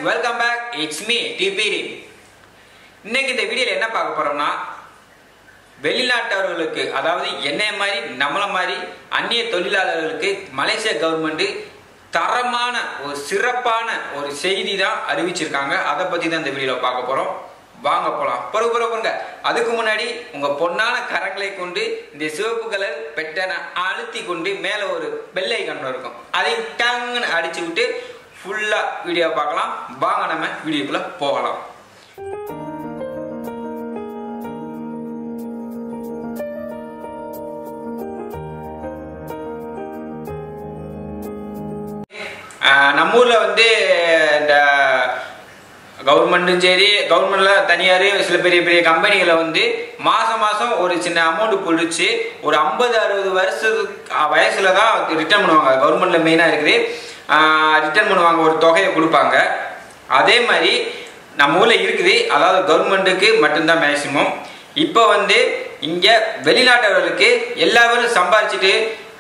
welcome back it's me DBT இன்னைக்கு இந்த வீடியோல என்ன பார்க்க போறோம்னா வெளிநாட்டவர்களுக்கு அதாவது என்னைய மாதிரி நம்மள மாதிரி அந்நிய தொழிலாளர்களுக்கு மலேசிய கவர்மெண்ட் தரமான ஒரு சிறப்பான ஒரு செய்தி தான் அறிவிச்சிருக்காங்க அதை பத்தி தான் இந்த வீடியோல பார்க்க போறோம் வாங்க போலாம் பொறுப்பு பொறுப்புங்க அதுக்கு முன்னாடி உங்க பொன்னான கரங்களை கொண்டு இந்த சிவப்பு கலர் பெட்டனை அழுத்தி கொண்டு மேல ஒரு வெள்ளை கண்ணு இருக்கும் அதை டங்குன்னு அடிச்சு விட்டு ஃபுல்லா வீடியோ பார்க்கலாம் வாங்க நம்ம வீடியோக்குள்ள போகலாம் ஆஹ் நம்ம ஊர்ல வந்து இந்த கவர்மெண்ட்டும் சரி கவர்மெண்ட்ல தனியார் சில பெரிய பெரிய கம்பெனிகளை வந்து மாசம் மாசம் ஒரு சின்ன அமௌண்ட் பிடிச்சி ஒரு ஐம்பது அறுபது வருஷத்துக்கு வயசுல தான் ரிட்டர்ன் பண்ணுவாங்க கவர்மெண்ட்ல மெயினா இருக்குது ரிட்டர்ன் பண்ணுவாங்க ஒரு தொகையை கொடுப்பாங்க அதே மாதிரி நம்ம ஊர்ல இருக்குது அதாவது கவர்மெண்ட்டுக்கு மட்டும்தான் மேக்சிமம் இப்போ வந்து இங்க வெளிநாட்டவர்களுக்கு எல்லாரும் சம்பாதிச்சுட்டு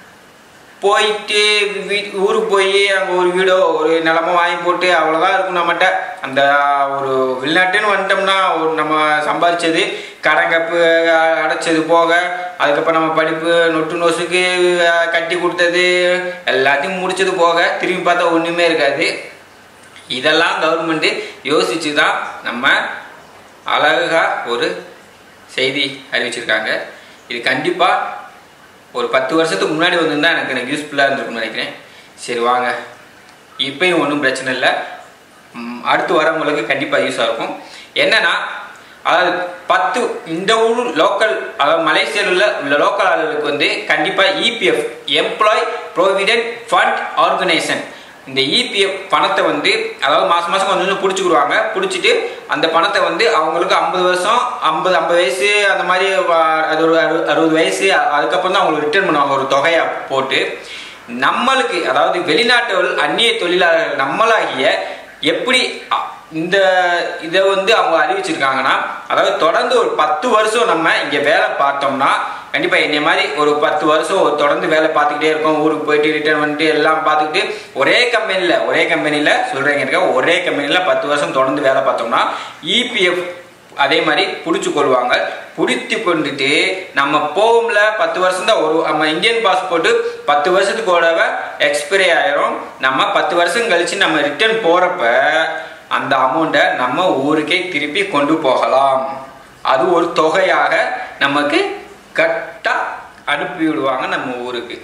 போயிட்டு வீ- ஊருக்கு போய் அங்கே ஒரு வீடோ ஒரு நிலமோ வாங்கி போட்டு அவ்வளோதான் இருக்கும் நம்மகிட்ட அந்த ஒரு வெளிநாட்டுன்னு வந்துட்டோம்னா ஒரு நம்ம சம்பாதிச்சது கடன் கப்பு அ- அடைச்சது போக அதுக்கப்புறம் நம்ம படிப்பு நொட்டு நொசுக்கு அஹ், கட்டி கொடுத்தது எல்லாத்தையும் முடிச்சது போக திரும்பி பார்த்தா ஒன்றுமே இருக்காது இதெல்லாம் கவர்மெண்ட் யோசிச்சு தான் நம்ம அழகா ஒரு செய்தி அறிவிச்சிருக்காங்க இது கண்டிப்பாக ஒரு பத்து வருஷத்துக்கு முன்னாடி வந்திருந்தா எனக்கு எனக்கு யூஸ்ஃபுல்லாக இருந்திருக்கும்னு நினைக்கிறேன் சரி வாங்க இப்பயும் ஒன்றும் பிரச்சனை இல்லை ம், அடுத்து வரவங்களுக்கு கண்டிப்பாக யூஸாக இருக்கும் என்னன்னா அதாவது பத்து இந்த ஊர் லோக்கல் அதாவது மலேசியாவில் உள்ள உள்ள லோக்கல் ஆளுகளுக்கு வந்து கண்டிப்பாக EPF employee provident fund organisation இந்த இபிஎஃப் பணத்தை வந்து அதாவது மாசம் மாசம் கொஞ்சம் கொஞ்சம் பிடிச்சிக்கிடுவாங்க பிடிச்சிட்டு அந்த பணத்தை வந்து அவங்களுக்கு ஐம்பது வருஷம் ஐம்பது ஐம்பது வயசு அந்த மாதிரி வ- அது ஒரு அறு அறுபது வயசு அ- அதுக்கப்புறம் தான் அவங்களுக்கு ரிட்டர்ன் பண்ணுவாங்க ஒரு தொகையை போட்டு நம்மளுக்கு அதாவது வெளிநாட்டவர்கள் அந்நிய தொழிலாளர்கள் நம்மளாகிய எப்படி அ- இந்த இதை வந்து அவங்க அறிவிச்சிருக்காங்கன்னா அதாவது தொடர்ந்து ஒரு பத்து வருஷம் நம்ம இங்க வேலை பார்த்தோம்னா கண்டிப்பா என்னை மாதிரி ஒரு பத்து வருஷம் ஒரு தொடர்ந்து வேலை பார்த்துக்கிட்டே இருக்கோம் ஊருக்கு போயிட்டு ரிட்டர்ன் பண்ணிட்டு எல்லாம் பார்த்துக்கிட்டு ஒரே கம்பெனில ஒரே கம்பெனில சொல்றீங்க இருக்க ஒரே கம்பெனில பத்து வருஷம் தொடர்ந்து வேலை பார்த்தோம்னா இபிஎஃப் அதே மாதிரி பிடிச்சு கொள்வாங்க பிடித்து கொண்டுட்டு நம்ம போகும்ல பத்து வருஷம் தான் ஒரு நம்ம இந்தியன் பாஸ்போர்ட் பத்து வருஷத்துக்கு எக்ஸ்பைரி ஆயிரும் நம்ம பத்து வருஷம் கழிச்சு நம்ம ரிட்டர்ன் போறப்ப அந்த அமௌண்ட்டை நம்ம ஊருக்கே திருப்பி கொண்டு போகலாம் அது ஒரு தொகையாக நமக்கு கட்டா அனுப்பி விடுவாங்க நம்ம ஊருக்கு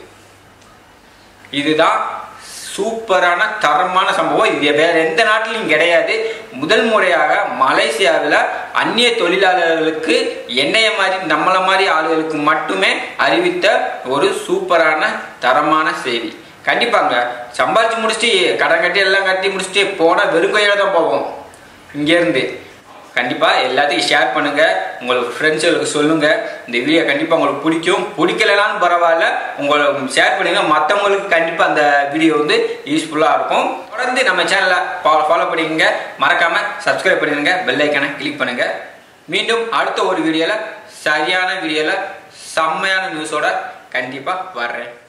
இதுதான் சூப்பரான தரமான சம்பவம் இது வேற எந்த நாட்டிலும் கிடையாது முதல் முறையாக மலேசியாவில் அந்நிய தொழிலாளர்களுக்கு என்னைய மாதிரி நம்மள மாதிரி ஆளுகளுக்கு மட்டுமே அறிவித்த ஒரு சூப்பரான தரமான செய்தி கண்டிப்பாங்க சம்பாதிச்சு முடிச்சுட்டு கடன் கட்டி எல்லாம் கட்டி முடிச்சுட்டு போனால் வெறும் கையோட தான் போவோம் இங்கேருந்து கண்டிப்பாக எல்லாத்தையும் ஷேர் பண்ணுங்க உங்களுக்கு ஃப்ரெண்ட்ஸுகளுக்கு சொல்லுங்க இந்த வீடியோ கண்டிப்பாக உங்களுக்கு பிடிக்கும் பிடிக்கலனாலும் பரவாயில்ல உங்களுக்கு ஷேர் பண்ணுங்க மற்றவங்களுக்கு கண்டிப்பாக அந்த வீடியோ வந்து யூஸ்ஃபுல்லாக இருக்கும் தொடர்ந்து நம்ம சேனலை ஃபாலோ பண்ணிக்கங்க மறக்காம சப்ஸ்கிரைப் பண்ணிடுங்க பெல் ஐக்கானை கிளிக் பண்ணுங்க மீண்டும் அடுத்த ஒரு வீடியோவில் சரியான வீடியோவில் செம்மையான நியூஸோட கண்டிப்பாக வர்றேன்